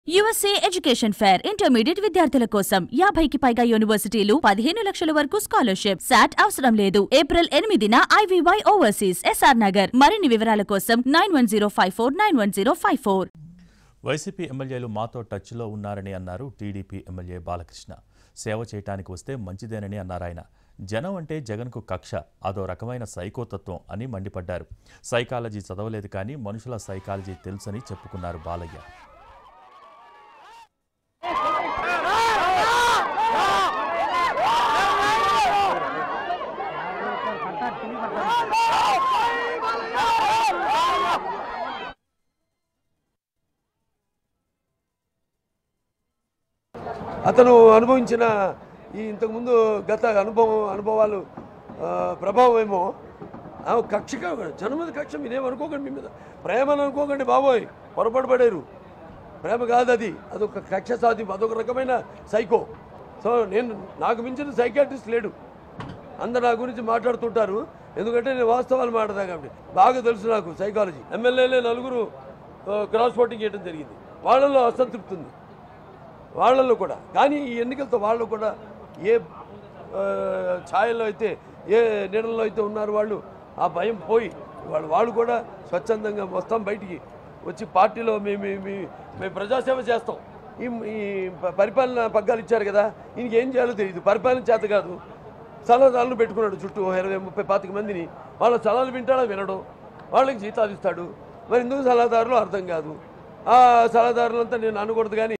USA education fair intermediate విద్యార్థుల కోసం యాభైకి పైగా యూనివర్సిటీలు పదిహేను లక్షల వరకు స్కాలర్షిప్ సాట్ అవసరం లేదు ఏప్రిల్ ఎనిమిదిన ఐవీవై ఓవర్సీస్ ఎస్ఆర్ నగర్ మరిన్ని వివరాల కోసం nine one zero five four nine one zero five four YCP ఎమ్మెల్యేలు మాతో టచ్లో ఉన్నారని అన్నారు టీడీపీ ఎమ్మెల్యే బాలకృష్ణ సేవ చేయటానికి వస్తే మంచిదేనని అన్నారాయన జనం అంటే జగన్కు కక్ష అదో రకమైన సైకోతత్వం అని మండిపడ్డారు సైకాలజీ చదవలేదు కానీ మనుషుల సైకాలజీ తెలుసని చెప్పుకున్నారు బాలయ్య అతను అనుభవించిన ఈ ఇంతకుముందు గత అనుభవం అనుభవాలు ఆ, ప్రభావం ఏమో ఆ, కక్ష కాదు జనం మీద కక్ష మీరేం అనుకోకండి మీ మీద ప్రేమను అనుకోకండి బాబోయ్ పొరపాటు పడారు ప్రేమ కాదు అది అదొక కక్ష సాధింపు అదొక రకమైన సైకో సో నేను నాకు మించిన సైకాట్రిస్ట్ లేడు అందరు నా గురించి మాట్లాడుతుంటారు ఎందుకంటే నేను వాస్తవాలు మాట్లాడదా కాబట్టి బాగా తెలుసు నాకు సైకాలజీ ఎమ్మెల్యేలే నలుగురు ఆ, క్రాస్ ఓటింగ్ చేయడం జరిగింది వాళ్ళల్లో అసంతృప్తి ఉంది వాళ్ళల్లో కూడా కానీ ఈ ఎన్నికలతో వాళ్ళు కూడా ఏ ఆ, ఛాయల్లో అయితే ఏ నీడల్లో అయితే ఉన్నారు వాళ్ళు ఆ భయం పోయి వాళ్ళు వాళ్ళు కూడా స్వచ్ఛందంగా వస్తాం బయటికి వచ్చి పార్టీలో మేము మేము మేము ప్రజాసేవ చేస్తాం ఈ ఈ ప- పరిపాలన పగ్గాలు ఇచ్చారు కదా ఈయనకి ఏం చేయాలో తెలియదు పరిపాలన చేత కాదు సలహాదారులు పెట్టుకున్నాడు చుట్టూ ఓ ఇరవై ముప్పై పాతిక మందిని వాళ్ళ సలహాలు వింటాడా వినడం వాళ్ళకి జీతాలు ఇస్తాడు మరి ఎందుకు సలహాదారులు అర్థం కాదు ఆ సలహాదారులంతా నేను అనకూడదు కానీ